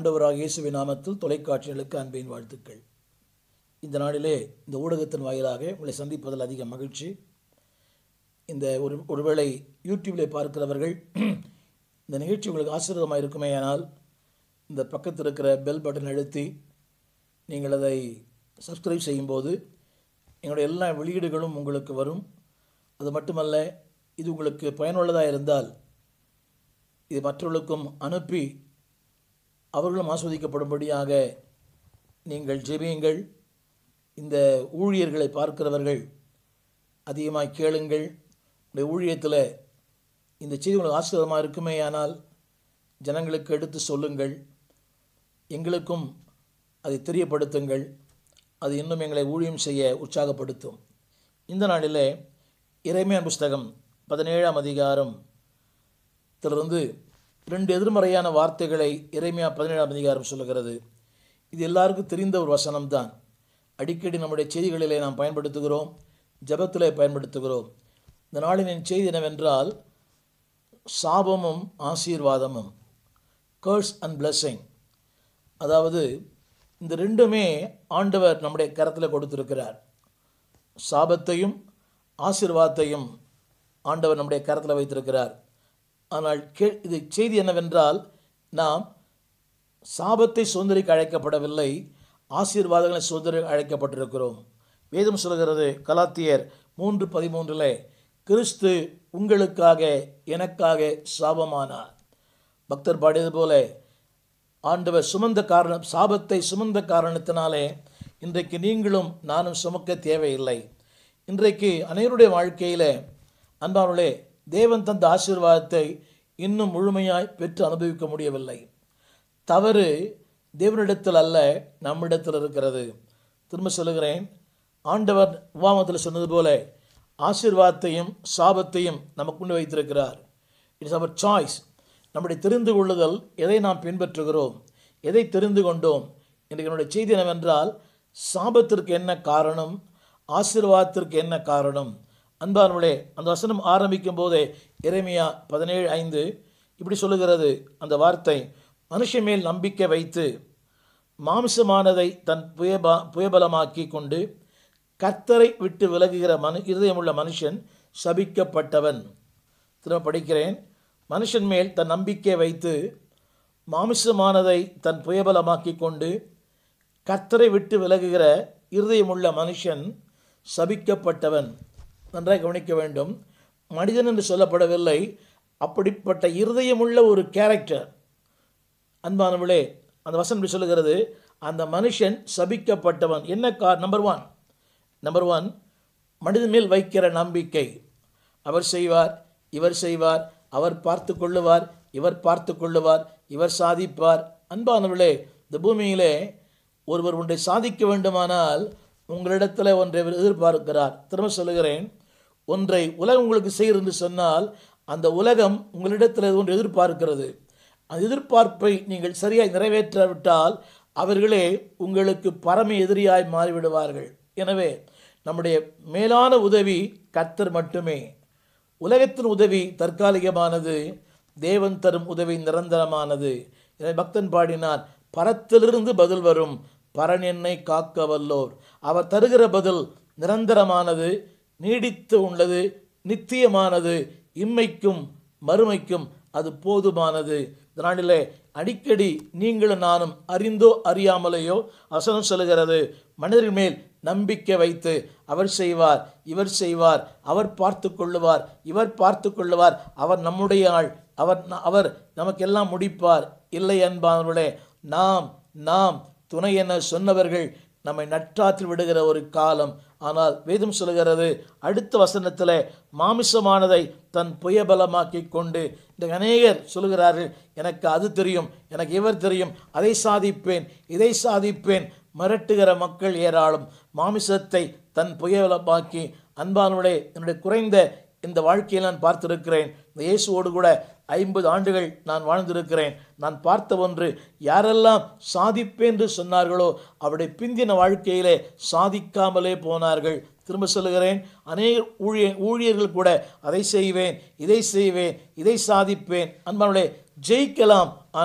ஆண்டவராக இயேசுவின் நாமத்தில் தொலைக்காட்சிகளுக்கு அன்பின் வாழ்த்துக்கள் இந்த நாளிலே இந்த ஊடகத்தின் வாயிலாக உங்களை சந்திப்பதில் அதிக மகிழ்ச்சி இந்த ஒரு ஒருவேளை யூடியூப்பில் பார்க்கிறவர்கள் இந்த நிகழ்ச்சி உங்களுக்கு ஆசீர்வாதமாக இருக்குமேயானால் இந்த பக்கத்தில் இருக்கிற பெல் பட்டன் அழுத்தி நீங்கள் அதை சப்ஸ்கிரைப் செய்யும்போது எங்களுடைய எல்லா வெளியீடுகளும் உங்களுக்கு வரும் அது மட்டுமல்ல இது உங்களுக்கு பயனுள்ளதாக இருந்தால் இது மற்றவர்களுக்கும் அனுப்பி அவர்களும் ஆஸ்வதிக்கப்படும்படியாக நீங்கள் ஜெபியுங்கள் இந்த ஊழியர்களை பார்க்கிறவர்கள் அதிகமாக கேளுங்கள் உடைய ஊழியத்தில் இந்த செய்தி உங்களுக்கு ஆசீர்வாதமாக இருக்குமேயானால் ஜனங்களுக்கு எடுத்து சொல்லுங்கள் எங்களுக்கும் அதை தெரியப்படுத்துங்கள் அது இன்னும் எங்களை ஊழியம் செய்ய உற்சாகப்படுத்தும் இந்த நாளிலே இறைமையான் புஸ்தகம் பதினேழாம் அதிகாரம் திலிருந்து ரெண்டு எதிர்மறையான வார்த்தைகளை இறைமையா பதினேழாம் அதிகாரம் சொல்லுகிறது இது எல்லாருக்கும் தெரிந்த ஒரு வசனம்தான் அடிக்கடி நம்முடைய செய்திகளிலே நாம் பயன்படுத்துகிறோம் ஜபத்திலே பயன்படுத்துகிறோம் இந்த நாளின் செய்தி என்னவென்றால் சாபமும் ஆசீர்வாதமும் கர்ஸ் அண்ட் blessing அதாவது இந்த ரெண்டுமே ஆண்டவர் நம்முடைய கரத்தில் கொடுத்திருக்கிறார் சாபத்தையும் ஆசீர்வாதத்தையும் ஆண்டவர் நம்முடைய கரத்தில் வைத்திருக்கிறார் ஆனால் கே இது செய்தி என்னவென்றால் நாம் சாபத்தை சுதந்திரிக்க அழைக்கப்படவில்லை ஆசீர்வாதங்களை சுதந்திர அழைக்கப்பட்டிருக்கிறோம் வேதம் சொல்கிறது கலாத்தியர் மூன்று பதிமூன்றில் கிறிஸ்து உங்களுக்காக எனக்காக சாபமானார் பக்தர் பாடியது போல ஆண்டவர் சுமந்த காரணம் சாபத்தை சுமந்த காரணத்தினாலே இன்றைக்கு நீங்களும் நானும் சுமக்க தேவையில்லை இன்றைக்கு அனைவருடைய வாழ்க்கையில் அன்பானவர்களே தேவன் தந்த ஆசீர்வாதத்தை இன்னும் முழுமையாய் பெற்று அனுபவிக்க முடியவில்லை தவறு தேவனிடத்தில் அல்ல நம்மிடத்தில் இருக்கிறது திரும்ப சொல்லுகிறேன் ஆண்டவர் உபாமத்தில் சொன்னது போல ஆசீர்வாதத்தையும் சாபத்தையும் நமக்குண்டு வைத்திருக்கிறார் இட்ஸ் அவர் சாய்ஸ் நம்முடைய தெரிந்து கொள்ளுதல் எதை நாம் பின்பற்றுகிறோம் எதை தெரிந்து கொண்டோம் இன்றைக்கு என்னுடைய செய்தி என்னவென்றால் சாபத்திற்கு என்ன காரணம் ஆசீர்வாதத்திற்கு என்ன காரணம் அன்பானவர்களே அந்த வசனம் ஆரம்பிக்கும் போதே இறைமையா பதினேழு ஐந்து இப்படி சொல்லுகிறது அந்த வார்த்தை மனுஷன் மேல் நம்பிக்கை வைத்து மாம்சமானதை தன் புயபா புயபலமாக்கி கொண்டு கர்த்தரை விட்டு விலகுகிற மனு இருதயமுள்ள மனுஷன் சபிக்கப்பட்டவன் திரும்ப படிக்கிறேன் மனுஷன் மேல் தன் நம்பிக்கை வைத்து மாமிசமானதை தன் புயபலமாக்கி கொண்டு கர்த்தரை விட்டு விலகுகிற இருதயமுள்ள மனுஷன் சபிக்கப்பட்டவன் நன்றாக கவனிக்க வேண்டும் மனிதன் என்று சொல்லப்படவில்லை அப்படிப்பட்ட இருதயமுள்ள ஒரு கேரக்டர் அன்பானவளே அந்த வசனம் இப்படி சொல்லுகிறது அந்த மனுஷன் சபிக்கப்பட்டவன் என்ன car number one number one மனிதன் மேல் வைக்கிற நம்பிக்கை அவர் செய்வார் இவர் செய்வார் அவர் பார்த்து கொள்ளுவார் இவர் பார்த்து கொள்ளுவார் இவர் சாதிப்பார் அன்பானவர்களே இந்த பூமியிலே ஒருவர் ஒன்றை சாதிக்க வேண்டுமானால் உங்களிடத்தில் ஒன்றை அவர் எதிர்பார்க்கிறார் திரும்ப சொல்லுகிறேன் ஒன்றை உலகம் உங்களுக்கு செய்கிறது என்று சொன்னால் அந்த உலகம் உங்களிடத்தில் ஒன்று எதிர்பார்க்கிறது அந்த எதிர்பார்ப்பை நீங்கள் சரியாய் நிறைவேற்றாவிட்டால் அவர்களே உங்களுக்கு பரம எதிரியாய் மாறிவிடுவார்கள் எனவே நம்முடைய மேலான உதவி கர்த்தர் மட்டுமே உலகத்தின் உதவி தற்காலிகமானது தேவன் தரும் உதவி நிரந்தரமானது எனவே பக்தன் பாடினார் பரத்திலிருந்து பதில் வரும் பரன் என்னை காக்க வல்லோர் அவர் தருகிற பதில் நிரந்தரமானது நீடித்து உள்ளது நித்தியமானது இம்மைக்கும் மறுமைக்கும் அது போதுமானது இதனாலே அடிக்கடி நீங்களும் நானும் அறிந்தோ அறியாமலேயோ வசனம் சொல்லுகிறது மனிதர்கள் மேல் நம்பிக்கை வைத்து அவர் செய்வார் இவர் செய்வார் அவர் பார்த்து கொள்ளுவார் இவர் பார்த்து கொள்ளுவார் அவர் நம்முடைய ஆள் அவர் அவர் நமக்கெல்லாம் முடிப்பார் இல்லை அன்பானவர்களே நாம் நாம் துணை என சொன்னவர்கள் நம்மை நற்றாற்றில் விடுகிற ஒரு காலம் ஆனால் வேதம் சொல்கிறது அடுத்த வசனத்தில் மாமிசமானதை தன் புயபலமாக்கி கொண்டு இந்த அநேகர் சொல்கிறார்கள் எனக்கு அது தெரியும் எனக்கு இவர் தெரியும் அதை சாதிப்பேன் இதை சாதிப்பேன் மிரட்டுகிற மக்கள் ஏராளம் மாமிசத்தை தன் புயபலமாக்கி அன்பானுடைய என்னுடைய குறைந்த இந்த வாழ்க்கையில் நான் பார்த்திருக்கிறேன் இந்த இயேசுவோடு கூட ஐம்பது ஆண்டுகள் நான் வாழ்ந்திருக்கிறேன் நான் பார்த்த ஒன்று யாரெல்லாம் சாதிப்பேன் என்று சொன்னார்களோ அவருடைய பிந்தின வாழ்க்கையிலே சாதிக்காமலே போனார்கள் திரும்ப சொல்லுகிறேன் அநேக ஊழிய ஊழியர்கள் கூட அதை செய்வேன் இதை செய்வேன் இதை சாதிப்பேன் அன்பானுடைய ஜெயிக்கலாம் ஆனால்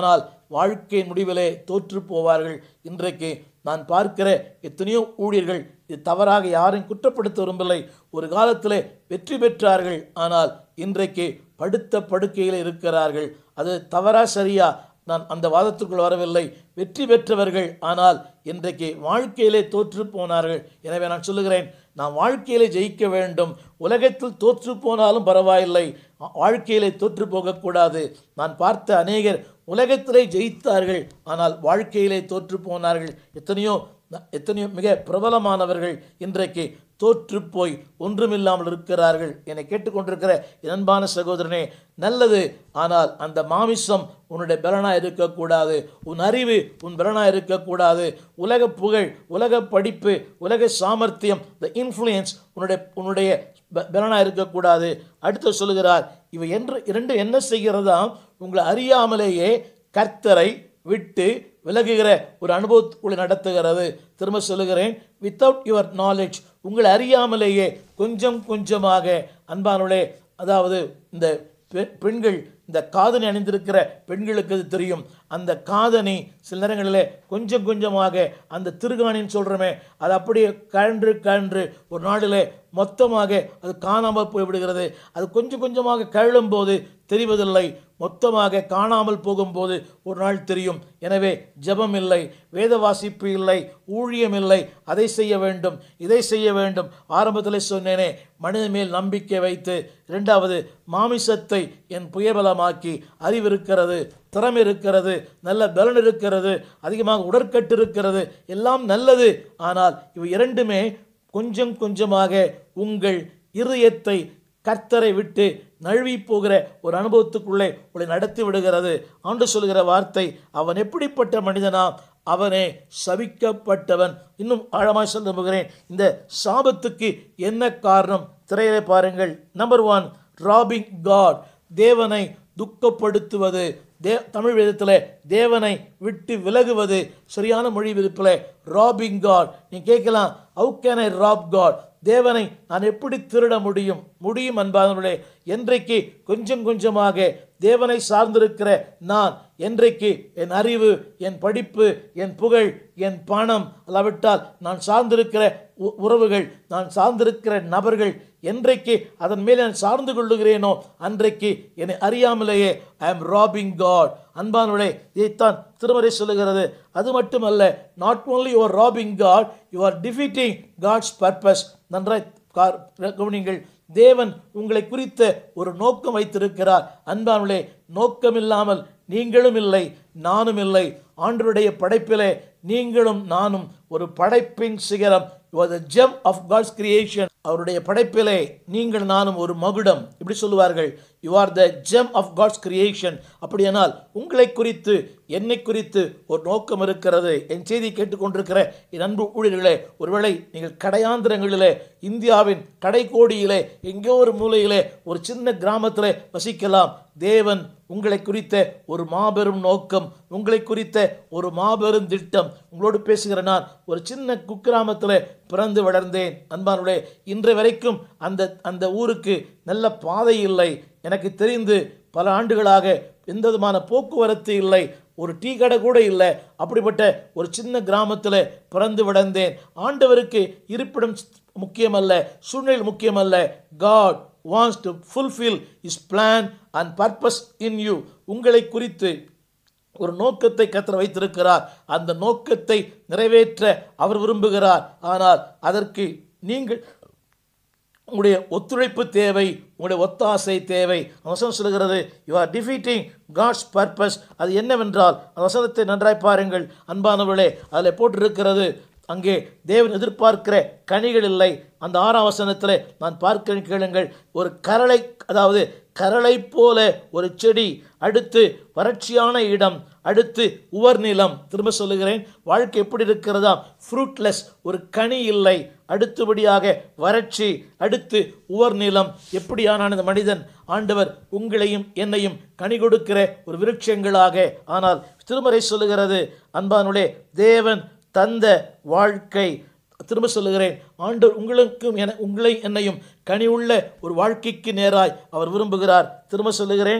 வாழ்க்கையின் முடிவிலே தோற்று போவார்கள் இன்றைக்கு நான் பார்க்கிற எத்தனையோ ஊழியர்கள் இது தவறாக யாரையும் குற்றப்படுத்த விரும்பவில்லை ஒரு காலத்திலே வெற்றி பெற்றார்கள் ஆனால் இன்றைக்கு படுத்த படுக்கையில் இருக்கிறார்கள் அது தவறா சரியா நான் அந்த வாதத்துக்குள் வரவில்லை வெற்றி பெற்றவர்கள் ஆனால் இன்றைக்கு வாழ்க்கையிலே தோற்று போனார்கள் எனவே நான் சொல்லுகிறேன் நான் வாழ்க்கையிலே ஜெயிக்க வேண்டும் உலகத்தில் தோற்று போனாலும் பரவாயில்லை வாழ்க்கையிலே தோற்று போகக்கூடாது நான் பார்த்த அநேகர் உலகத்திலே ஜெயித்தார்கள் ஆனால் வாழ்க்கையிலே தோற்று போனார்கள் எத்தனையோ எத்தனையோ மிக பிரபலமானவர்கள் இன்றைக்கு தோற்று போய் ஒன்றுமில்லாமல் இருக்கிறார்கள் என்னை கேட்டுக்கொண்டிருக்கிற என் அன்பான சகோதரனே நல்லது ஆனால் அந்த மாமிசம் உன்னுடைய பலனாக இருக்கக்கூடாது உன் அறிவு உன் பலனாக இருக்கக்கூடாது உலக புகழ் உலக படிப்பு உலக சாமர்த்தியம் த இன்ஃப்ளூயன்ஸ் உன்னுடைய உன்னுடைய பலனாக இருக்கக்கூடாது அடுத்து சொல்லுகிறார் இவை என்று இரண்டு என்ன செய்கிறதா உங்களை அறியாமலேயே கர்த்தரை விட்டு விலகுகிற ஒரு அனுபவத்துக்குள்ளே நடத்துகிறது திரும்ப சொல்லுகிறேன் வித்தவுட் யுவர் நாலேஜ் உங்களை அறியாமலேயே கொஞ்சம் கொஞ்சமாக அன்பானுடைய அதாவது இந்த பெ- பெண்கள் இந்த காதணி அணிந்திருக்கிற பெண்களுக்கு அது தெரியும் அந்த காதணி சில நேரங்களிலே கொஞ்சம் கொஞ்சமாக அந்த திருகாணின்னு சொல்கிறோமே அது அப்படியே கழன்று கழன்று ஒரு நாளிலே மொத்தமாக அது காணாமல் போய்விடுகிறது அது கொஞ்சம் கொஞ்சமாக கழலும் போது தெரிவதில்லை மொத்தமாக காணாமல் போகும்போது ஒரு நாள் தெரியும் எனவே ஜெபம் இல்லை வேத வாசிப்பு இல்லை ஊழியம் இல்லை அதை செய்ய வேண்டும் இதை செய்ய வேண்டும் ஆரம்பத்தில் சொன்னேனே மனித மேல் நம்பிக்கை வைத்து இரண்டாவது மாமிசத்தை என் புயபலமாக்கி அறிவு இருக்கிறது திறமை இருக்கிறது நல்ல பலன் இருக்கிறது அதிகமாக உடற்கட்டு இருக்கிறது எல்லாம் நல்லது ஆனால் இவை இரண்டுமே கொஞ்சம் கொஞ்சமாக உங்கள் இருதயத்தை கர்த்தரை விட்டு நழுவி போகிற ஒரு அனுபவத்துக்குள்ளே உங்களை நடத்தி விடுகிறது ஆண்டு சொல்கிற வார்த்தை அவன் எப்படிப்பட்ட மனிதனா அவனே சபிக்கப்பட்டவன் இன்னும் ஆழமாய் சொல்ல போகிறேன் இந்த சாபத்துக்கு என்ன காரணம் திரையிலே பாருங்கள் நம்பர் ஒன் ராபிங் காட் தேவனை துக்கப்படுத்துவது தே தமிழ் வேதத்தில் தேவனை விட்டு விலகுவது சரியான மொழி விருப்பில் ராபிங் காட் நீ கேட்கலாம் how can I rob God தேவனை நான் எப்படி திருட முடியும் முடியும் அன்பானவர்களே என்றைக்கு கொஞ்சம் கொஞ்சமாக தேவனை சார்ந்திருக்கிற நான் என்றைக்கு என் அறிவு என் படிப்பு என் புகழ் என் பணம் அல்லாவிட்டால் நான் சார்ந்திருக்கிற உ- உறவுகள் நான் சார்ந்திருக்கிற நபர்கள் என்றைக்கு அதன் மேல் நான் சார்ந்து கொள்ளுகிறேனோ அன்றைக்கு என்னை அறியாமலேயே ஐ ஆம் ராபிங் காட் அன்பானுடைய இதைத்தான் திருமறை சொல்லுகிறது அது மட்டுமல்ல not only your robbing God you are defeating God's purpose நன்றாய் கார் கவனிங்கள் தேவன் உங்களை குறித்த ஒரு நோக்கம் வைத்திருக்கிறார் அன்பானுடைய நோக்கமில்லாமல் நீங்களும் இல்லை நானும் இல்லை ஆண்டருடைய படைப்பிலே நீங்களும் நானும் ஒரு படைப்பின் சிகரம் the gem of God's creation அவருடைய படைப்பிலே நீங்கள் நானும் ஒரு மகுடம் இப்படி சொல்லுவார்கள் you are the gem of God's creation அப்படியானால் உங்களை குறித்து என்னை குறித்து ஒரு நோக்கம் இருக்கிறது என் செய்தி கேட்டுக்கொண்டிருக்கிற என் அன்பு ஊழியர்களே ஒருவேளை நீங்கள் கடையாந்திரங்களிலே இந்தியாவின் கடைக்கோடியிலே எங்கோ ஒரு மூலையிலே ஒரு சின்ன கிராமத்திலே வசிக்கலாம் தேவன் உங்களை குறித்த ஒரு மாபெரும் நோக்கம் உங்களை குறித்த ஒரு மாபெரும் திட்டம் உங்களோடு பேசுகிற நான் ஒரு சின்ன குக்கிராமத்தில் பிறந்து வளர்ந்தேன் அன்பானுடைய இன்று வரைக்கும் அந்த அந்த ஊருக்கு நல்ல பாதை இல்லை எனக்கு தெரிந்து பல ஆண்டுகளாக எந்த விதமான போக்குவரத்து இல்லை ஒரு டீ கடை கூட இல்லை அப்படிப்பட்ட ஒரு சின்ன கிராமத்தில் பிறந்து வளர்ந்தேன் ஆண்டவருக்கு இருப்பிடம் முக்கியமல்ல சூழ்நிலை முக்கியமல்ல God wants to fulfil is plan and purpose in you உங்களை குறித்து ஒரு நோக்கத்தை கத்தர் வைத்திருக்கிறார் அந்த நோக்கத்தை நிறைவேற்ற அவர் விரும்புகிறார் ஆனால் அதற்கு நீங்கள் உங்களுடைய ஒத்துழைப்பு தேவை உங்களுடைய ஒத்தாசை தேவை அந்த வசனம் சொல்கிறது you are defeating God's purpose அது என்னவென்றால் அந்த வசனத்தை நன்றாய் பாருங்கள் அன்பானவர்களே அதில் போட்டிருக்கிறது அங்கே தேவன் எதிர்பார்க்கிற கனிகள் இல்லை அந்த ஆறாம் வசனத்தில் நான் பார்க்க கேளுங்கள் ஒரு கரளை அதாவது கரளை போல ஒரு செடி அடுத்து வறட்சியான இடம் அடுத்து உவர் நிலம் திரும்ப சொல்லுகிறேன் வாழ்க்கை எப்படி இருக்கிறதா ஃப்ரூட்லெஸ் ஒரு கனி இல்லை அடுத்தபடியாக வறட்சி அடுத்து உவர் நிலம் எப்படியான இந்த மனிதன் ஆண்டவர் உங்களையும் என்னையும் கனி கொடுக்கிற ஒரு விருட்சங்களாக ஆனால் திருமறை சொல்லுகிறது அன்பானுடைய தேவன் தந்த வாழ்க்கை திரும்ப சொல்லுகிறேன் ஆண்டவர் உங்களுக்கும் என உங்களை என்னையும் கனி உள்ள ஒரு வாழ்க்கைக்கு நேராய் அவர் விரும்புகிறார் திரும்ப சொல்லுகிறேன்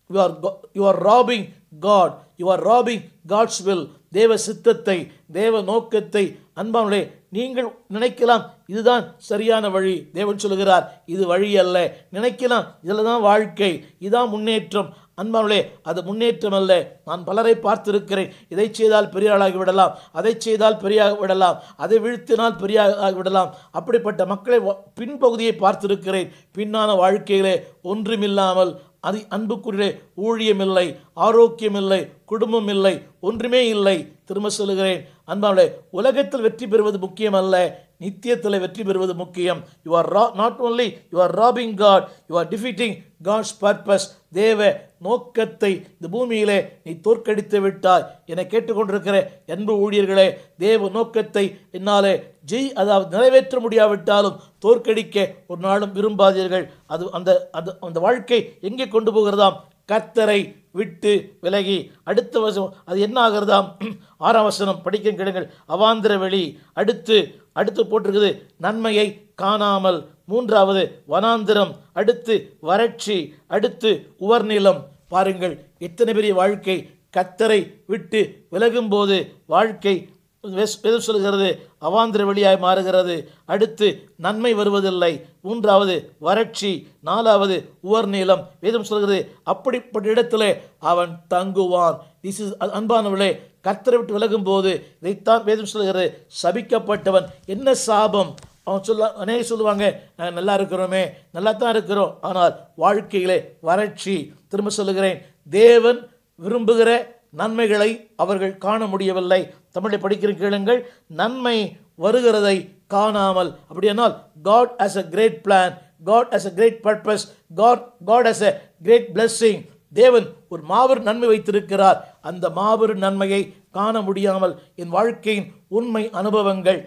you are you are robbing God you are robbing God's will தேவ சித்தத்தை தேவ நோக்கத்தை அன்பானுடைய நீங்கள் நினைக்கலாம் இதுதான் சரியான வழி தேவன் சொல்லுகிறார் இது வழி அல்ல நினைக்கலாம் இதில் தான் வாழ்க்கை இதான் முன்னேற்றம் அன்பானுடைய அது முன்னேற்றம் அல்ல நான் பலரை பார்த்திருக்கிறேன் இதை செய்தால் பெரிய ஆளாகி விடலாம் அதை செய்தால் பெரிய விடலாம் அதை வீழ்த்தினால் பெரிய ஆகி விடலாம் அப்படிப்பட்ட மக்களை வ- பின்பகுதியை பார்த்திருக்கிறேன் பின்னான வாழ்க்கையிலே ஒன்றுமில்லாமல் அது அன்புக்குரிய ஊழியமில்லை ஆரோக்கியமில்லை குடும்பம் இல்லை ஒன்றுமே இல்லை திரும்ப சொல்லுகிறேன் அன்பாலே உலகத்தில் வெற்றி பெறுவது முக்கியம் அல்ல நித்தியத்தில் வெற்றி பெறுவது முக்கியம் you are not only you are robbing God you are defeating God's purpose தேவ நோக்கத்தை இந்த பூமியிலே நீ தோற்கடித்து விட்டாய் என கேட்டுக்கொண்டிருக்கிற அன்பு ஊழியர்களே தேவ நோக்கத்தை என்னாலே ஜெய் அதாவது நிறைவேற்ற முடியாவிட்டாலும் தோற்கடிக்க ஒரு நாளும் விரும்பாதீர்கள் அது அந்த அது அந்த வாழ்க்கை எங்கே கொண்டு போகிறதாம் கர்த்தரை விட்டு விலகி அடுத்த வசனம் அது என்ன ஆகிறதாம் ஆறாம் வசனம் படிக்க கேளுங்கள் அவாந்திர வெளி அடுத்து அடுத்து போட்டிருக்குது நன்மையை காணாமல் மூன்றாவது வனாந்திரம் அடுத்து வறட்சி அடுத்து உவர்நிலம் பாருங்கள் எத்தனை பெரிய வாழ்க்கை கத்தரை விட்டு விலகும்போது வாழ்க்கை வெஸ்- எது சொல்கிறது அவாந்திர வெளியாய் மாறுகிறது அடுத்து நன்மை வருவதில்லை மூன்றாவது வறட்சி நாலாவது உவர்நீளம் வேதம் சொல்கிறது அப்படிப்பட்ட இடத்திலே அவன் தங்குவான் திஸ் இஸ் அன்பானவர்களே கர்த்தரை விட்டு விலகும் போது இதைத்தான் வேதம் சொல்கிறது சபிக்கப்பட்டவன் என்ன சாபம் அவன் சொல்ல அநேக சொல்லுவாங்க நாங்கள் நல்லா இருக்கிறோமே நல்லா தான் இருக்கிறோம் ஆனால் வாழ்க்கையிலே வறட்சி திரும்ப சொல்லுகிறேன் தேவன் விரும்புகிற நன்மைகளை அவர்கள் காண முடியவில்லை தமிழை படிக்கிற கேளுங்கள் நன்மை வருகிறதை காணாமல் அப்படியானால் God as a great plan God as a great purpose God God as a great blessing தேவன் ஒரு மாபெரும் நன்மை வைத்திருக்கிறார் அந்த மாபெரும் நன்மையை காண முடியாமல் என் வாழ்க்கையின் உண்மை அனுபவங்கள்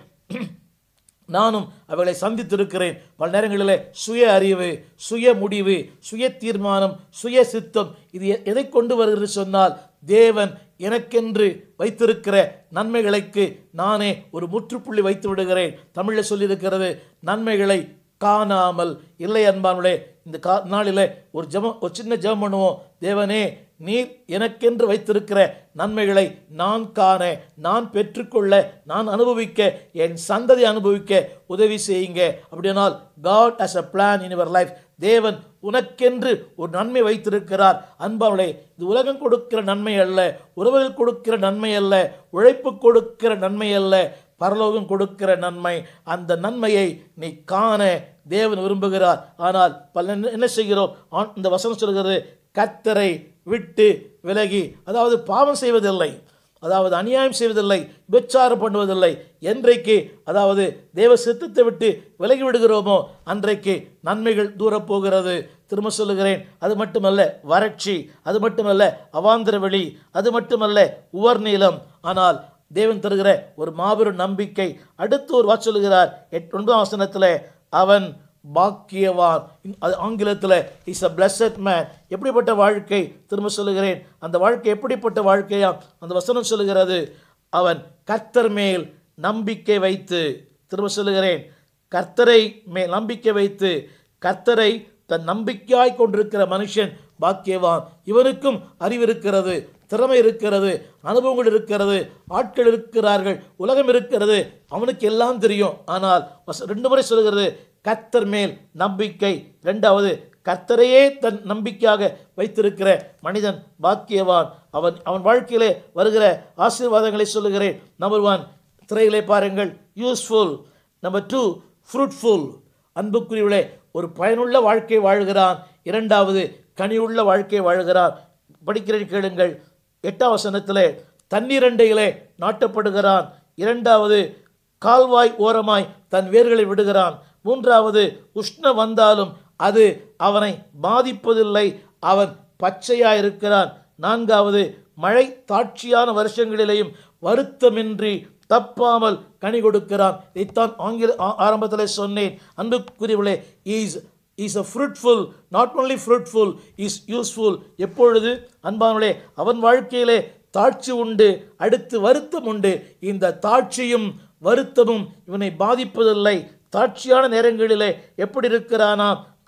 நானும் அவர்களை சந்தித்திருக்கிறேன் பல நேரங்களிலே சுய அறிவு சுய முடிவு சுய தீர்மானம் சுய சித்தம் இது எ- எதை கொண்டு வருகிறது சொன்னால் தேவன் எனக்கென்று வைத்திருக்கிற நன்மைகளுக்கு நானே ஒரு முற்றுப்புள்ளி வைத்து விடுகிறேன் தமிழில் சொல்லியிருக்கிறது நன்மைகளை காணாமல் இல்லை அன்பானுடைய இந்த கா நாளில் ஒரு ஜெபம் ஒரு சின்ன ஜெபம் பண்ணுவோம் தேவனே நீர் எனக்கென்று வைத்திருக்கிற நன்மைகளை நான் காண நான் பெற்றுக்கொள்ள நான் அனுபவிக்க என் சந்ததி அனுபவிக்க உதவி செய்யுங்க அப்படியானால் God as a plan in your life தேவன் உனக்கென்று ஒரு நன்மை வைத்திருக்கிறார் அன்பாவளே இது உலகம் கொடுக்கிற நன்மை அல்ல உறவுகள் கொடுக்கிற நன்மை அல்ல உழைப்பு கொடுக்கிற நன்மை அல்ல பரலோகம் கொடுக்கிற நன்மை அந்த நன்மையை நீ காண தேவன் விரும்புகிறார் ஆனால் பல என்ன- என்ன செய்கிறோம் ஆண் இந்த வசனம் சொல்கிறது கத்தரை விட்டு விலகி அதாவது பாவம் செய்வதில்லை அதாவது அநியாயம் செய்வதில்லை விபச்சாரம் பண்ணுவதில்லை என்றைக்கு அதாவது தேவ சித்தத்தை விட்டு விலகி விடுகிறோமோ அன்றைக்கு நன்மைகள் தூரப் போகிறது திரும்ப சொல்லுகிறேன் அது மட்டுமல்ல வறட்சி அது மட்டுமல்ல அவாந்திர வெளி அது மட்டுமல்ல உவர்நீளம் ஆனால் தேவன் தருகிற ஒரு மாபெரும் நம்பிக்கை அடுத்து ஒரு வாக்கு சொல்லுகிறார் எட் ஒன்பதாம் வசனத்தில் அவன் பாக்கியவான் இன்- அது ஆங்கிலத்தில் இஸ் அ blessed மேன் எப்படிப்பட்ட வாழ்க்கை திரும்ப சொல்லுகிறேன் அந்த வாழ்க்கை எப்படிப்பட்ட வாழ்க்கையா அந்த வசனம் சொல்லுகிறது அவன் கர்த்தர் மேல் நம்பிக்கை வைத்து திரும்ப சொல்லுகிறேன் கர்த்தரை மேல் நம்பிக்கை வைத்து கர்த்தரை தன் நம்பிக்கையாய் கொண்டிருக்கிற மனுஷன் பாக்கியவான் இவனுக்கும் அறிவு இருக்கிறது திறமை இருக்கிறது அனுபவங்கள் இருக்கிறது ஆட்கள் இருக்கிறார்கள் உலகம் இருக்கிறது அவனுக்கு எல்லாம் தெரியும் ஆனால் வச- ரெண்டு முறை சொல்கிறது கர்த்தர் மேல் நம்பிக்கை ரெண்டாவது கர்த்தரையே தன் நம்பிக்கையாக வைத்திருக்கிற மனிதன் பாக்கியவான் அவன் அவன் வாழ்க்கையிலே வருகிற ஆசீர்வாதங்களை சொல்லுகிறேன் நம்பர் ஒன் திரையிலே பாருங்கள் யூஸ்ஃபுல் நம்பர் டூ ஃப்ரூட்ஃபுல் அன்புக்குரியவளே ஒரு பயனுள்ள வாழ்க்கை வாழ்கிறான் இரண்டாவது கனியுள்ள வாழ்க்கை வாழ்கிறான் படிக்கிறேன் கேளுங்கள் எட்டாம் வசனத்திலே தண்ணீரண்டையிலே நாட்டப்படுகிறான் இரண்டாவது கால்வாய் ஓரமாய் தன் வேர்களை விடுகிறான் மூன்றாவது உஷ்ண வந்தாலும் அது அவனை பாதிப்பதில்லை அவன் பச்சையாயிருக்கிறான் நான்காவது மழை தாட்சியான வருஷங்களிலேயும் வருத்தமின்றி தப்பாமல் கனி கொடுக்கிறான் இதைத்தான் ஆங்கில ஆ- ஆரம்பத்தில் சொன்னேன் அன்புக்குரியவளே is is a fruitful not only fruitful is useful எப்பொழுது அன்பானவளே அவன் வாழ்க்கையிலே தாட்சி உண்டு அடுத்து வருத்தம் உண்டு இந்த தாட்சியும் வருத்தமும் இவனை பாதிப்பதில்லை தாட்சியான நேரங்களிலே எப்படி இருக்கிறானா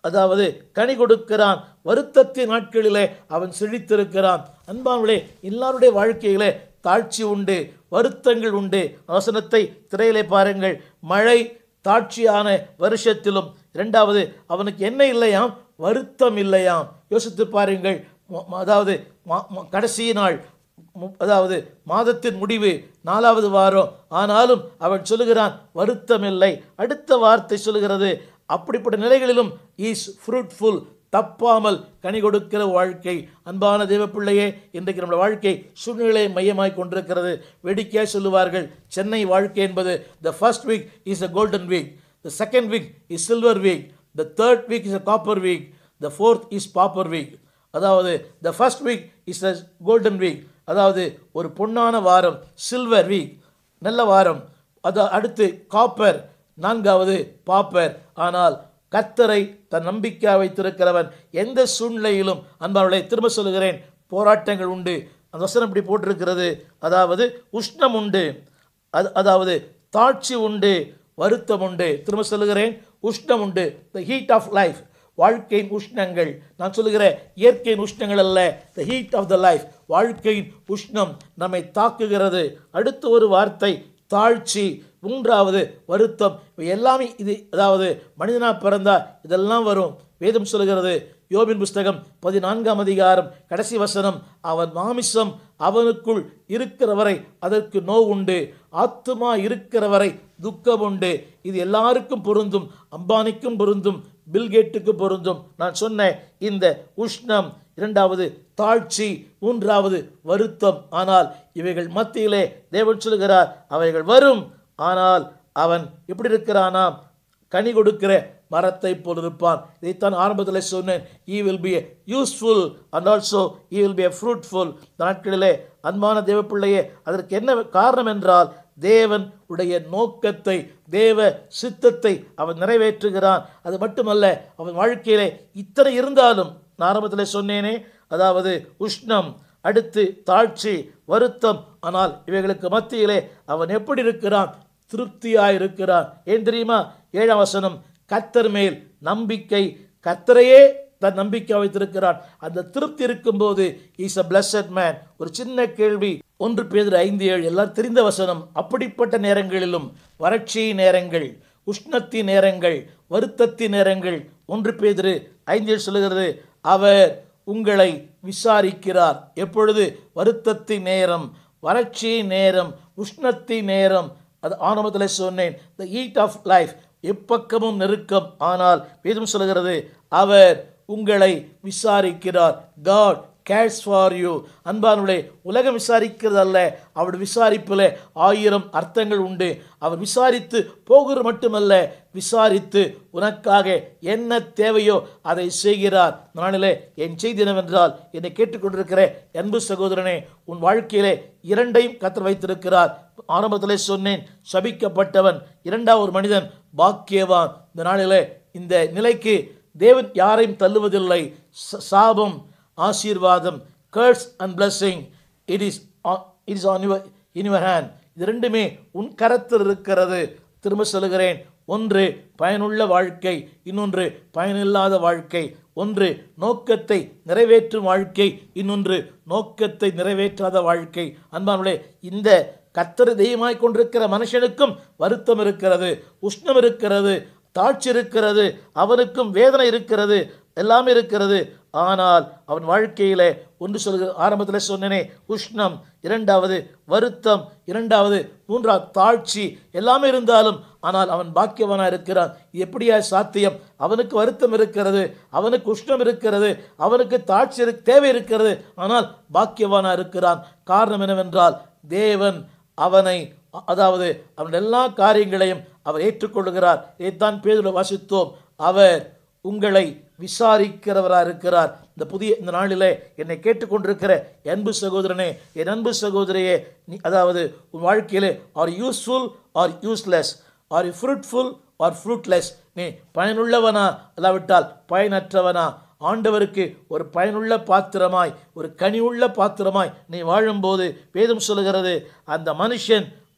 அதாவது கனி கொடுக்கிறான் வருத்தத்தின் நாட்களிலே அவன் செழித்திருக்கிறான் அன்பானுடைய எல்லாருடைய வாழ்க்கையிலே தாழ்ச்சி உண்டு வருத்தங்கள் உண்டு வசனத்தை திரையிலே பாருங்கள் மழை தாட்சியான வருஷத்திலும் இரண்டாவது அவனுக்கு என்ன இல்லையாம் வருத்தம் இல்லையாம் யோசித்து பாருங்கள் ம- ம- அதாவது மா- ம- கடைசி நாள் மு- அதாவது மாதத்தின் முடிவு நாலாவது வாரம் ஆனாலும் அவன் சொல்லுகிறான் வருத்தம் இல்லை அடுத்த வார்த்தை சொல்லுகிறது அப்படிப்பட்ட நிலைகளிலும் இஸ் ஃப்ரூட்ஃபுல் தப்பாமல் கனி கொடுக்கிற வாழ்க்கை அன்பான தேவ பிள்ளையே இன்றைக்கு நம்முடைய வாழ்க்கை சூழ்நிலை மையமாய் கொண்டிருக்கிறது வேடிக்கையாக சொல்லுவார்கள் சென்னை வாழ்க்கை என்பது the first week is a golden week the second week is silver week the third week is a copper week the fourth is pauper week அதாவது the first week is a golden week அதாவது ஒரு பொன்னான வாரம் silver week நல்ல வாரம் அது அடுத்து copper நான்காவது பாப்பர் ஆனால் கர்த்தரை தன் நம்பிக்கை வைத்திருக்கிறவன் எந்த சூழ்நிலையிலும் அன்பாளை திரும்ப சொல்லுகிறேன் போராட்டங்கள் உண்டு அந்த வசனம் இப்படி போட்டிருக்கிறது அதாவது உஷ்ணம் உண்டு அது அதாவது தாட்சி உண்டு வருத்தம் உண்டு திரும்ப சொல்லுகிறேன் உஷ்ணம் உண்டு த ஹீட் ஆஃப் லைஃப் வாழ்க்கையின் உஷ்ணங்கள் நான் சொல்லுகிற இயற்கையின் உஷ்ணங்கள் அல்ல the heat of the life வாழ்க்கையின் உஷ்ணம் நம்மை தாக்குகிறது அடுத்த ஒரு வார்த்தை தாழ்ச்சி மூன்றாவது வருத்தம் இவை எல்லாமே இது அதாவது மனிதனாக பிறந்தா இதெல்லாம் வரும் வேதம் சொல்லுகிறது யோபின் புஸ்தகம் பதினான்காம் அதிகாரம் கடைசி வசனம் அவன் மாமிசம் அவனுக்குள் இருக்கிறவரை அதற்கு நோவு உண்டு ஆத்துமா இருக்கிறவரை துக்கம் உண்டு இது எல்லாருக்கும் பொருந்தும் அம்பானிக்கும் பொருந்தும் பில்கேட்டுக்கு பொருந்தும் நான் சொன்ன இந்த உஷ்ணம் இரண்டாவது தாழ்ச்சி மூன்றாவது வருத்தம் ஆனால் இவைகள் மத்தியிலே தேவன் சொல்கிறார் அவைகள் வரும் ஆனால் அவன் எப்படி இருக்கிறானாம் கனி கொடுக்கிற மரத்தை போல் இருப்பான் இதைத்தான் ஆரம்பத்தில் சொன்னேன் he will be useful and also he will be fruitful நாட்களிலே அன்பான தேவப்பிள்ளையே அதற்கு என்ன காரணம் என்றால் தேவன் உடைய நோக்கத்தை தேவ சித்தத்தை அவன் நிறைவேற்றுகிறான் அது மட்டுமல்ல அவன் வாழ்க்கையிலே இத்தனை இருந்தாலும் நான் ஆரம்பத்தில் சொன்னேனே அதாவது உஷ்ணம் அடுத்து தாழ்ச்சி வருத்தம் ஆனால் இவைகளுக்கு மத்தியிலே அவன் எப்படி இருக்கிறான் திருப்தியாய் இருக்கிறான் ஏன் தெரியுமா ஏழாம் வசனம் கத்தர் மேல் நம்பிக்கை கத்தரையே தன் நம்பிக்கை வைத்திருக்கிறான் அந்த திருப்தி இருக்கும்போது இஸ் அ blessed மேன் ஒரு சின்ன கேள்வி ஒன்று பேர் ஐந்து ஏழு எல்லாம் தெரிந்த வசனம் அப்படிப்பட்ட நேரங்களிலும் வறட்சி நேரங்கள் உஷ்ணத்தின் நேரங்கள் வருத்தத்தின் நேரங்கள் ஒன்று பேதிரு ஐந்து ஏழு சொல்லுகிறது அவர் உங்களை விசாரிக்கிறார் எப்பொழுது வருத்தத்தின் நேரம் வறட்சி நேரம் உஷ்ணத்தின் நேரம் அது ஆரம்பத்தில் சொன்னேன் த ஹீட் ஆஃப் லைஃப் எப்பக்கமும் நெருக்கம் ஆனால் வேதம் சொல்கிறது அவர் உங்களை விசாரிக்கிறார் காட் கேர்ஸ் ஃபார் யூ அன்பானுடைய உலகம் விசாரிக்கிறது அல்ல அவர் விசாரிப்பில் ஆயிரம் அர்த்தங்கள் உண்டு அவர் விசாரித்து போகிறது மட்டுமல்ல விசாரித்து உனக்காக என்ன தேவையோ அதை செய்கிறார் நாளிலே என் செய்தி என்னவென்றால் என்னை கேட்டுக்கொண்டிருக்கிற அன்பு சகோதரனே உன் வாழ்க்கையிலே இரண்டையும் கத்தர் வைத்திருக்கிறார் ஆரம்பத்திலே சொன்னேன் சபிக்கப்பட்டவன் இரண்டாவது ஒரு மனிதன் பாக்கியவான் இந்த நாளிலே இந்த நிலைக்கு தேவன் யாரையும் தள்ளுவதில்லை ச- சாபம் ஆசீர்வாதம் curse and blessing it is it is on your in your hand இது ரெண்டுமே உன் கரத்தில் இருக்கிறது திரும்ப சொல்லுகிறேன் ஒன்று பயனுள்ள வாழ்க்கை இன்னொன்று பயனில்லாத வாழ்க்கை ஒன்று நோக்கத்தை நிறைவேற்றும் வாழ்க்கை இன்னொன்று நோக்கத்தை நிறைவேற்றாத வாழ்க்கை அன்பானுடைய இந்த கத்தர் தெய்வமாய் கொண்டிருக்கிற மனுஷனுக்கும் வருத்தம் இருக்கிறது உஷ்ணம் இருக்கிறது தாட்சி இருக்கிறது அவனுக்கும் வேதனை இருக்கிறது எல்லாமே இருக்கிறது ஆனால் அவன் வாழ்க்கையிலே ஒன்று சொல்கிற ஆரம்பத்தில் சொன்னேனே உஷ்ணம் இரண்டாவது வருத்தம் இரண்டாவது மூன்றாவது தாழ்ச்சி எல்லாமே இருந்தாலும் ஆனால் அவன் பாக்கியவனாக இருக்கிறான் இது எப்படியா சாத்தியம் அவனுக்கு வருத்தம் இருக்கிறது அவனுக்கு உஷ்ணம் இருக்கிறது அவனுக்கு தாட்சி இரு தேவை இருக்கிறது ஆனால் பாக்கியவானாக இருக்கிறான் காரணம் என்னவென்றால் தேவன் அவனை அ- அதாவது அவன் எல்லா காரியங்களையும் அவர் ஏற்றுக்கொள்கிறார் இதைத்தான் பேதுல வாசித்தோம் அவர் உங்களை விசாரிக்கிறவராக இருக்கிறார் இந்த புதிய இந்த நாளிலே என்னை கேட்டுக்கொண்டிருக்கிற என் அன்பு சகோதரனே என் அன்பு சகோதரியே நீ அதாவது உன் வாழ்க்கையிலே are useful are useless are you fruitful are fruitless நீ பயனுள்ளவனா அல்லாவிட்டால் பயனற்றவனா ஆண்டவருக்கு ஒரு பயனுள்ள பாத்திரமாய் ஒரு கனிவுள்ள பாத்திரமாய் நீ வாழும்போது வேதம் சொல்லுகிறது அந்த மனுஷன்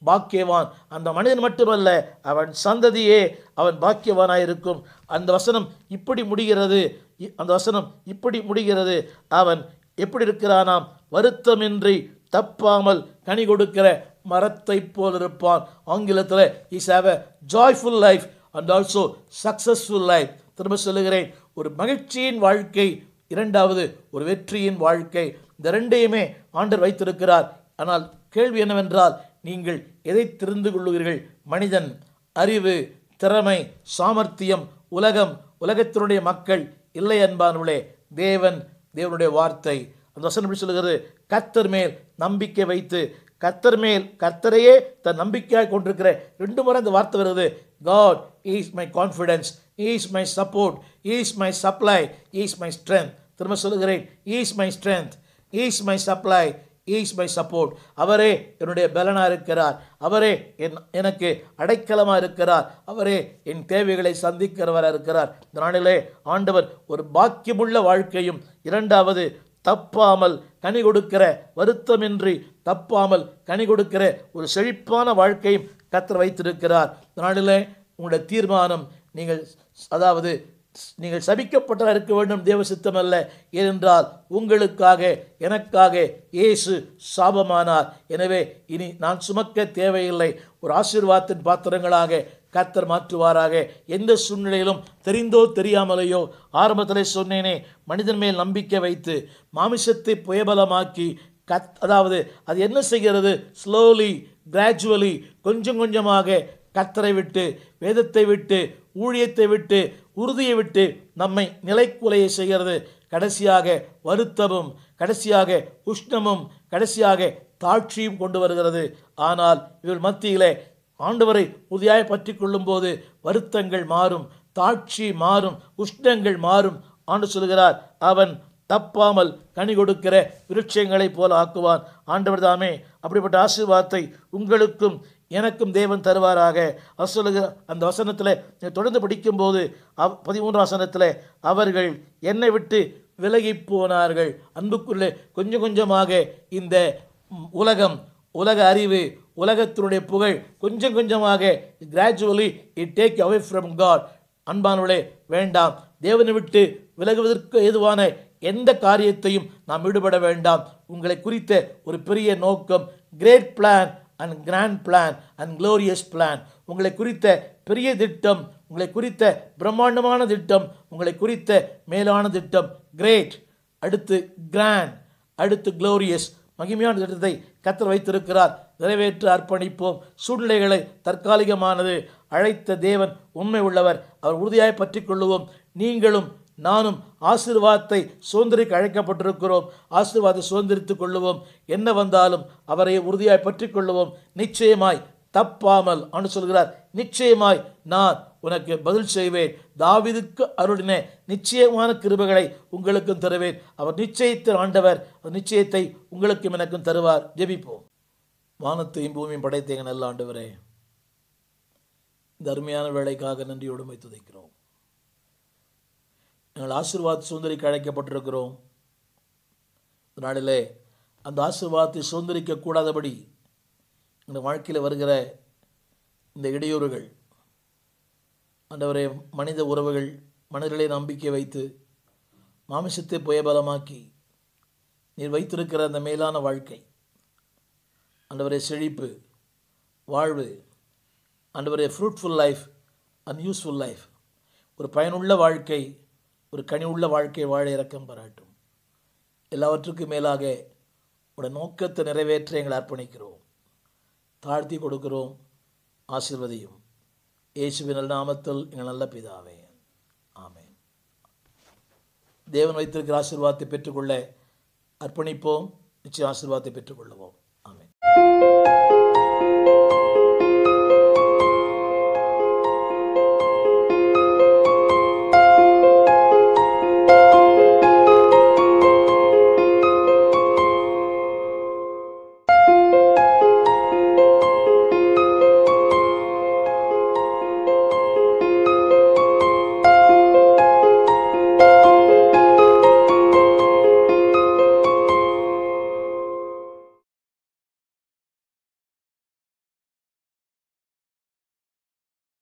பாக்கியவான் அந்த மனிதன் மட்டுமல்ல அவன் சந்ததியே அவன் பாக்கியவானாயிருக்கும் அந்த வசனம் இப்படி முடிகிறது இ- அந்த வசனம் இப்படி முடிகிறது அவன் எப்படி இருக்கிறானாம் வருத்தமின்றி தப்பாமல் கனி கொடுக்கிற மரத்தை போல் இருப்பான் ஆங்கிலத்தில் is have a joyful life and also successful life திரும்ப சொல்லுகிறேன் ஒரு மகிழ்ச்சியின் வாழ்க்கை இரண்டாவது ஒரு வெற்றியின் வாழ்க்கை இந்த ரெண்டையுமே ஆண்டர் வைத்திருக்கிறார் ஆனால் கேள்வி என்னவென்றால் நீங்கள் எதை தெரிந்து கொள்ளுவீர்கள் மனிதன் அறிவு திறமை சாமர்த்தியம் உலகம் உலகத்தினுடைய மக்கள் இல்லை அன்பானவளே தேவன் தேவனுடைய வார்த்தை அந்த வசனம் எப்படி சொல்லுகிறது கர்த்தர் மேல் நம்பிக்கை வைத்து கர்த்தர் மேல் கர்த்தரையே தன் நம்பிக்கையாக கொண்டிருக்கிற ரெண்டு முறை அந்த வார்த்தை வருது God is my confidence is my support is my supply is my strength திரும்ப சொல்லுகிறேன் is my strength is my supply is my support அவரே என்னுடைய பலனாக இருக்கிறார் அவரே என் எனக்கு அடைக்கலமாக இருக்கிறார் அவரே என் தேவைகளை சந்திக்கிறவராக இருக்கிறார் இந்த நாளிலே ஆண்டவர் ஒரு பாக்கியமுள்ள வாழ்க்கையும் இரண்டாவது தப்பாமல் கனி கொடுக்கிற வருத்தமின்றி தப்பாமல் கனி கொடுக்கிற ஒரு செழிப்பான வாழ்க்கையும் கத்தர் வைத்திருக்கிறார் இந்த நாளிலே உங்களுடைய தீர்மானம் நீங்கள் அதாவது நீங்கள் சபிக்கப்பட்டதாக இருக்க வேண்டும் தேவ சித்தம் அல்ல ஏனென்றால் உங்களுக்காக எனக்காக இயேசு சாபமானார் எனவே இனி நான் சுமக்க தேவையில்லை ஒரு ஆசீர்வாதத்தின் பாத்திரங்களாக கத்தர் மாற்றுவாராக எந்த சூழ்நிலையிலும் தெரிந்தோ தெரியாமலேயோ ஆரம்பத்திலே சொன்னேனே மனிதன் மேல் நம்பிக்கை வைத்து மாமிசத்தை புயபலமாக்கி கத் அதாவது அது என்ன செய்கிறது ஸ்லோலி கிராஜுவலி கொஞ்சம் கொஞ்சமாக கத்தரை விட்டு வேதத்தை விட்டு ஊழியத்தை விட்டு உறுதியை விட்டு நம்மை நிலைக்குலைய செய்கிறது கடைசியாக வருத்தமும் கடைசியாக உஷ்ணமும் கடைசியாக தாட்சியும் கொண்டு வருகிறது ஆனால் இவள் மத்தியிலே ஆண்டவரை உறுதியாய் பற்றி கொள்ளும்போது வருத்தங்கள் மாறும் தாட்சி மாறும் உஷ்ணங்கள் மாறும் ஆண்டு சொல்கிறார் அவன் தப்பாமல் கனி கொடுக்கிற விருட்சங்களைப் போல ஆக்குவான் ஆண்டவர் தாமே அப்படிப்பட்ட ஆசீர்வாதத்தை உங்களுக்கும் எனக்கும் தேவன் தருவாராக அவர் சொல்லுகிற அந்த வசனத்தில் தொடர்ந்து படிக்கும்போது அவ் பதிமூன்றாம் வசனத்தில் அவர்கள் என்னை விட்டு விலகி போனார்கள் அன்புக்குள்ளே கொஞ்சம் கொஞ்சமாக இந்த ம், உலகம் உலக அறிவு உலகத்தினுடைய புகழ் கொஞ்சம் கொஞ்சமாக gradually it take away from God அன்பானவளே வேண்டாம் தேவனை விட்டு விலகுவதற்கு ஏதுவான எந்த காரியத்தையும் நாம் ஈடுபட வேண்டாம் உங்களை குறித்த ஒரு பெரிய நோக்கம் great plan and grand plan and glorious plan உங்களை குறித்த பெரிய திட்டம் உங்களை குறித்த பிரம்மாண்டமான திட்டம் உங்களை குறித்த மேலான திட்டம் கிரேட் அடுத்து கிராண்ட் அடுத்து க்ளோரியஸ் மகிமையான திட்டத்தை கத்தர் வைத்திருக்கிறார் நிறைவேற்ற அர்ப்பணிப்போம் சூழ்நிலைகளை தற்காலிகமானது அழைத்த தேவன் உண்மை உள்ளவர் அவர் உறுதியாய் பற்றி கொள்ளுவோம் நீங்களும் நானும் ஆசீர்வாதத்தை சுதந்திரிக்க அழைக்கப்பட்டிருக்கிறோம் ஆசீர்வாதத்தை சுதந்திரித்துக் கொள்ளுவோம் என்ன வந்தாலும் அவரை உறுதியாய் பற்றி கொள்ளுவோம் நிச்சயமாய் தப்பாமல் ஆண்டு சொல்கிறார் நிச்சயமாய் நான் உனக்கு பதில் செய்வேன் தாவீதுக்கு அருளின நிச்சயமான கிருபைகளை உங்களுக்கும் தருவேன் அவர் நிச்சயத்தின் ஆண்டவர் அந்த நிச்சயத்தை உங்களுக்கும் எனக்கும் தருவார் ஜெபிப்போம் வானத்தையும் பூமியும் படைத்த எங்கள் நல்ல ஆண்டவரே இந்த அருமையான வேலைக்காக நன்றியோடு மை துதைக்கிறோம் எங்கள் ஆசீர்வாத் சுதந்திரிக்க அழைக்கப்பட்டிருக்கிறோம் இந்த நாளிலே அந்த ஆசீர்வாதத்தை சுதந்திரிக்க கூடாதபடி எங்கள் வாழ்க்கையில் வருகிற இந்த இடையூறுகள் ஆண்டவரே மனித உறவுகள் மனிதர்களை நம்பிக்கை வைத்து மாமிசத்தை புயபலமாக்கி நீர் வைத்திருக்கிற அந்த மேலான வாழ்க்கை ஆண்டவரே செழிப்பு வாழ்வு ஆண்டவரே ஃப்ரூட்ஃபுல் லைஃப் அன்யூஸ்ஃபுல் லைஃப் ஒரு பயனுள்ள வாழ்க்கை ஒரு கனிவுள்ள வாழ்க்கை வாழ இறக்கம் பாராட்டும் எல்லாவற்றுக்கும் மேலாக உடைய நோக்கத்தை நிறைவேற்ற எங்களை அர்ப்பணிக்கிறோம் தாழ்த்தி கொடுக்கிறோம் ஆசிர்வதியும் இயேசுவின் நல்ல நாமத்தில் எங்கள் நல்ல பிதாவே ஆமென் தேவன் வைத்திருக்கிற ஆசீர்வாதத்தை பெற்றுக்கொள்ள அர்ப்பணிப்போம் நிச்சயம் ஆசீர்வாதத்தை பெற்றுக்கொள்ளுவோம்